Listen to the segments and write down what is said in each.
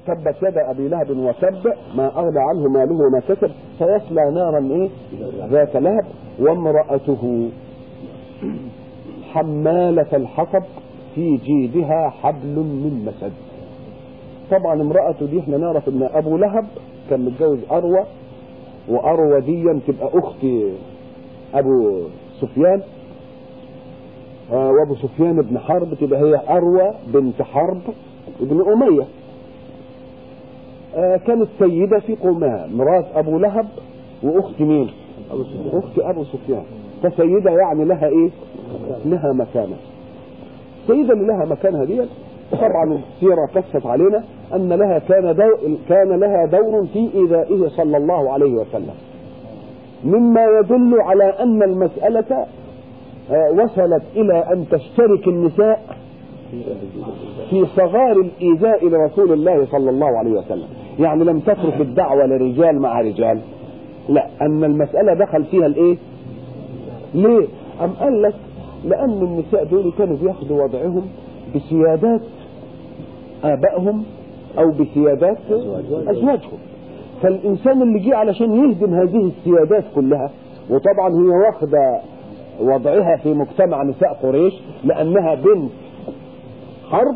تبت يد ابي لهب وتب ما اغنى عنه ماله وما كسب سيصلى نارا ايه ذات لهب وامراته حمالة الحطب في جيدها حبل من مسد طبعا امرأته دي احنا نعرف ان ابو لهب كان متجوز اروى واروى دي تبقى اخت ابو سفيان آه وابو سفيان بن حرب تبقى هي اروى بنت حرب ابن اميه آه كانت سيدة في قومها مرات ابو لهب واخت مين اخت ابو سفيان فسيدة يعني لها ايه لها مكانة السيدة اللي لها مكانها دي طبعا السيرة قصت علينا ان لها كان دور كان لها دور في ايذائه صلى الله عليه وسلم مما يدل على ان المسألة وصلت الى ان تشترك النساء في صغار الايذاء لرسول الله صلى الله عليه وسلم يعني لم تترك الدعوة لرجال مع رجال لا ان المسألة دخل فيها الايه ليه ام قال لك لان النساء دول كانوا بياخدوا وضعهم بسيادات ابائهم او بسيادات ازواجهم فالانسان اللي جه علشان يهدم هذه السيادات كلها وطبعا هي واخده وضعها في مجتمع نساء قريش لانها بنت حرب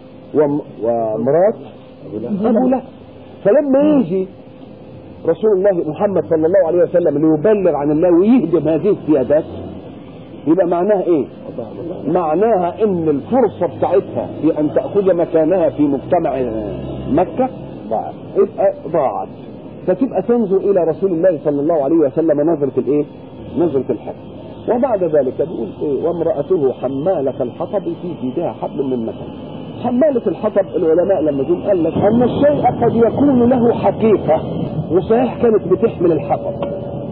ومرات ابو لهب فلما يجي رسول الله محمد صلى الله عليه وسلم ليبلغ عن الله ويهدم هذه السيادات يبقى معناها ايه معناها ان الفرصة بتاعتها في ان تأخذ مكانها في مجتمع مكة ضاعت يبقى ضاعت فتبقى تنظر الى رسول الله صلى الله عليه وسلم نظرة الايه نظرة الحق وبعد ذلك بيقول ايه وامرأته حمالة الحطب في جيدها حبل من مسد حمالة الحطب العلماء لما جم قال لك ان الشيء قد يكون له حقيقة وصحيح كانت بتحمل الحطب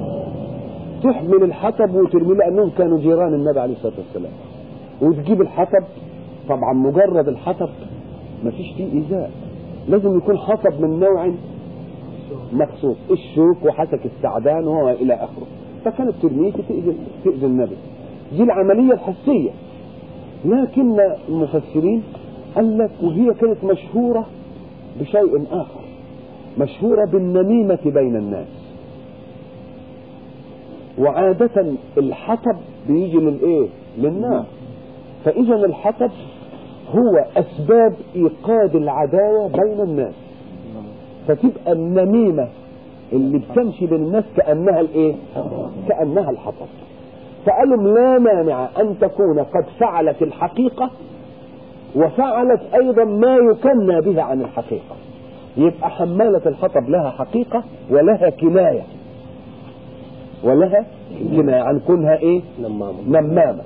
تحمل الحطب وترمي لانهم كانوا جيران النبي عليه الصلاه والسلام وتجيب الحطب طبعا مجرد الحطب ما فيش فيه ايذاء لازم يكون حطب من نوع مخصوص الشوك وحسك السعدان وهو الى اخره فكانت ترميه تأذي تأذي النبي دي العمليه الحسيه لكن المفسرين قال لك وهي كانت مشهوره بشيء اخر مشهوره بالنميمه بين الناس وعادة الحطب بيجي للايه للنار فاذا الحطب هو اسباب ايقاد العداوة بين الناس فتبقى النميمة اللي بتمشي بين الناس كأنها الايه كأنها الحطب فقالوا لا مانع ان تكون قد فعلت الحقيقة وفعلت ايضا ما يكنى بها عن الحقيقة يبقى حمالة الحطب لها حقيقة ولها كناية ولها كناية عن كونها ايه نمامة نمامة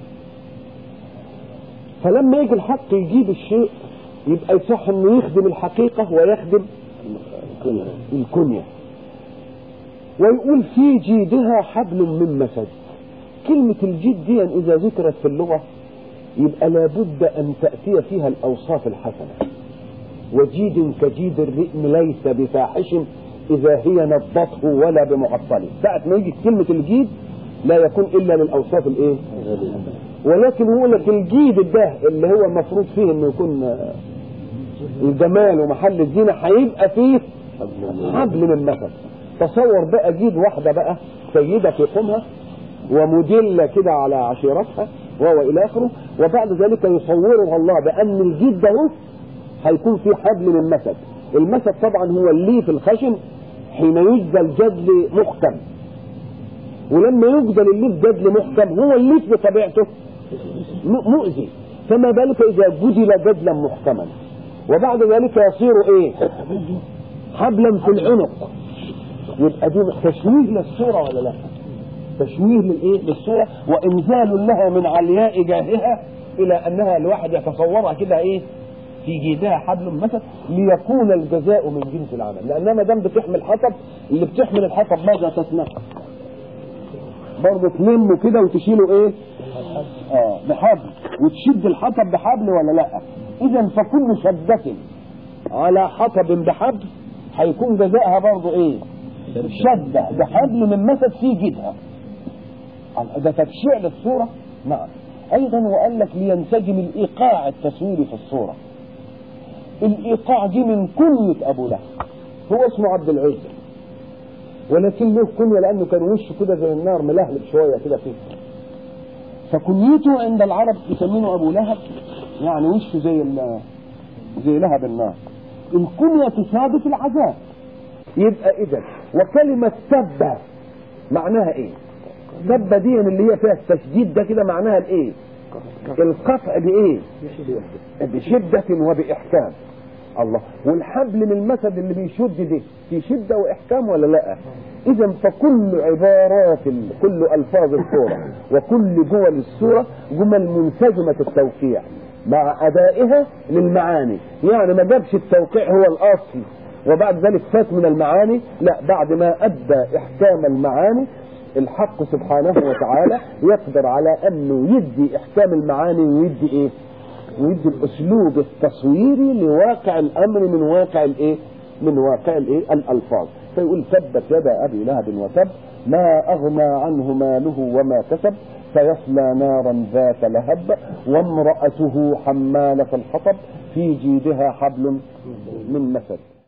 فلما يجي الحق يجيب الشيء يبقى يصح انه يخدم الحقيقة ويخدم الكنية ويقول في جيدها حبل من مسد كلمة الجيد دي إذا ذكرت في اللغة يبقى لابد أن تأتي فيها الأوصاف الحسنة وجيد كجيد الرئم ليس بفاحش إذا هي نضته ولا بمعطله ساعة ما يجي كلمة الجيد لا يكون إلا للأوصاف الإيه ولكن هو لك الجيد ده اللي هو المفروض فيه إنه يكون الجمال ومحل الزينة هيبقى فيه حبل من مثل تصور بقى جيد واحدة بقى سيدة في قومها ومدلة كده على عشيرتها وهو إلى آخره وبعد ذلك يصورها الله بأن الجيد ده هيكون فيه حبل من مسد المسد طبعا هو الليف الخشن حين يجدى الجدل محكم ولما يجدل الليف جدل محكم هو الليف بطبيعته مؤذي فما بالك إذا جدل جدلا محكما وبعد ذلك يصير ايه حبلا في العنق يبقى دي تشويه للصورة ولا لا تشويه للايه للصورة وانزال لها من علياء جاهها الى انها الواحد يتصورها كده ايه في جيدها حبل مثلا ليكون الجزاء من جنس العمل لانها ما دام بتحمل حطب اللي بتحمل الحطب ماذا تصنع برضه تلمه كده وتشيله ايه اه بحبل وتشد الحطب بحبل ولا لا اذا فكل شدة على حطب بحبل هيكون جزاءها برضه ايه شدة بحبل من مسد في جيدها ده تفشيع للصورة نعم ايضا وقال لك لينسجم الايقاع التصويري في الصورة الإيقاع دي من كنية أبو لهب هو اسمه عبد العزة ولكن له كنية لأنه كان وشه كده زي النار ملهلب شوية كده فيه فكنيته عند العرب يسمونه أبو لهب يعني وشه زي زي لهب النار الكنية تسابق العذاب يبقى إذا وكلمة سبة معناها إيه؟ سبة دي اللي هي فيها التشديد ده كده معناها الإيه؟ القطع بإيه؟ بشدة وبإحكام الله والحبل من المثل اللي بيشد ده في شدة وإحكام ولا لا إذا فكل عبارات كل ألفاظ السورة وكل جمل السورة جمل منسجمة التوقيع مع أدائها للمعاني يعني ما جابش التوقيع هو الأصل وبعد ذلك فات من المعاني لا بعد ما أدى إحكام المعاني الحق سبحانه وتعالى يقدر على أنه يدي إحكام المعاني ويدي إيه ويدي الاسلوب التصويري لواقع الامر من واقع الايه من واقع الايه الالفاظ فيقول تبت يدا ابي لهب وتب ما اغنى عنه ماله وما كسب سيصلى نارا ذات لهب وامرأته حمالة الحطب في جيدها حبل من مسد